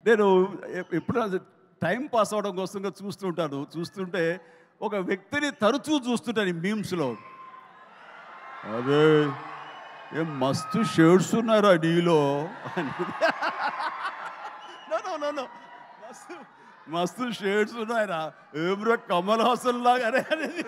నేను ఎప్- ఎప్పుడు అది టైం పాస్ అవడం కోసంగా చూస్తుంటాను చూస్తుంటే ఒక వ్యక్తిని తరచూ చూస్తుంటాను ఈ మీమ్స్లో అరే ఏం మస్తు షేడ్స్ ఉన్నారా నీలో అని నో, నో, నో, నో. మస్తు మస్తు షేడ్స్ ఉన్నాయరా ఏమ్రా కమల్ హాసన్ లాగానే అనేది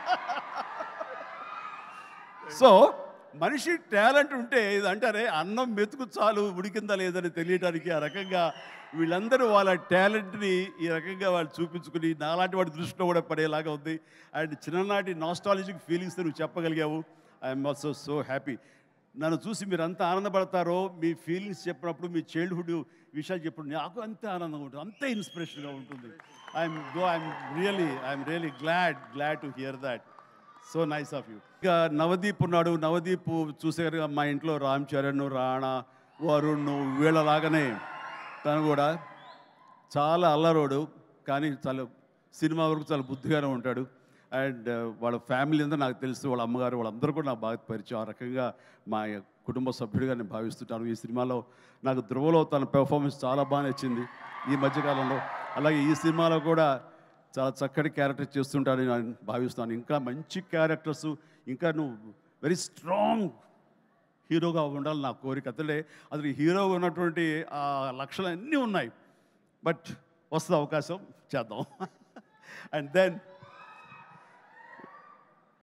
సో మనిషి టాలెంట్ ఉంటే ఇది అంటారే అన్నం మెతుకు చాలు ఉడికిందా లేదని తెలియడానికి ఆ రకంగా వీళ్ళందరూ వాళ్ళ టాలెంట్ని ఈ రకంగా వాళ్ళు చూపించుకుని నాలాంటి వాడి దృష్టిలో కూడా పడేలాగా ఉంది అండ్ చిన్ననాటి నాస్టాలజిక్ ఫీలింగ్స్ నువ్వు చెప్పగలిగావు ఐఎమ్ ఆల్సో సో హ్యాపీ నన్ను చూసి మీరు అంత ఆనందపడతారో మీ ఫీలింగ్స్ చెప్పినప్పుడు మీ చైల్డ్హుడ్ విషయాలు చెప్పినప్పుడు నాకు అంతే ఆనందంగా ఉంటుంది అంతే ఇన్స్పిరేషన్గా ఉంటుంది I'm go I'm really I'm really glad glad to hear that so nice of you ఇక నవదీప్ ఉన్నాడు నవదీప్ చూసేగా మా ఇంట్లో రామ్ చరణ్ రాణా వరుణ్ వీళ్ళలాగానే తను కూడా చాలా అల్లరోడు కానీ చాలా సినిమా వరకు చాలా బుద్ధిగానే ఉంటాడు అండ్ వాళ్ళ ఫ్యామిలీ అంతా నాకు తెలుసు వాళ్ళ అమ్మగారు వాళ్ళందరూ కూడా నాకు బాగా పరిచయం ఆ రకంగా మా కుటుంబ సభ్యుడిగా నేను భావిస్తుంటాను ఈ సినిమాలో నాకు ధ్రువలో తన పెర్ఫార్మెన్స్ చాలా బాగా నచ్చింది ఈ మధ్యకాలంలో అలాగే ఈ సినిమాలో కూడా చాలా చక్కటి క్యారెక్టర్ చేస్తుంటానని నేను భావిస్తాను ఇంకా మంచి క్యారెక్టర్స్ ఇంకా నువ్వు వెరీ స్ట్రాంగ్ హీరోగా ఉండాలి నా కోరిక అతడే అసలు హీరోగా ఉన్నటువంటి ఆ లక్షణాలు అన్నీ ఉన్నాయి బట్ వస్తుంది అవకాశం చేద్దాం అండ్ దెన్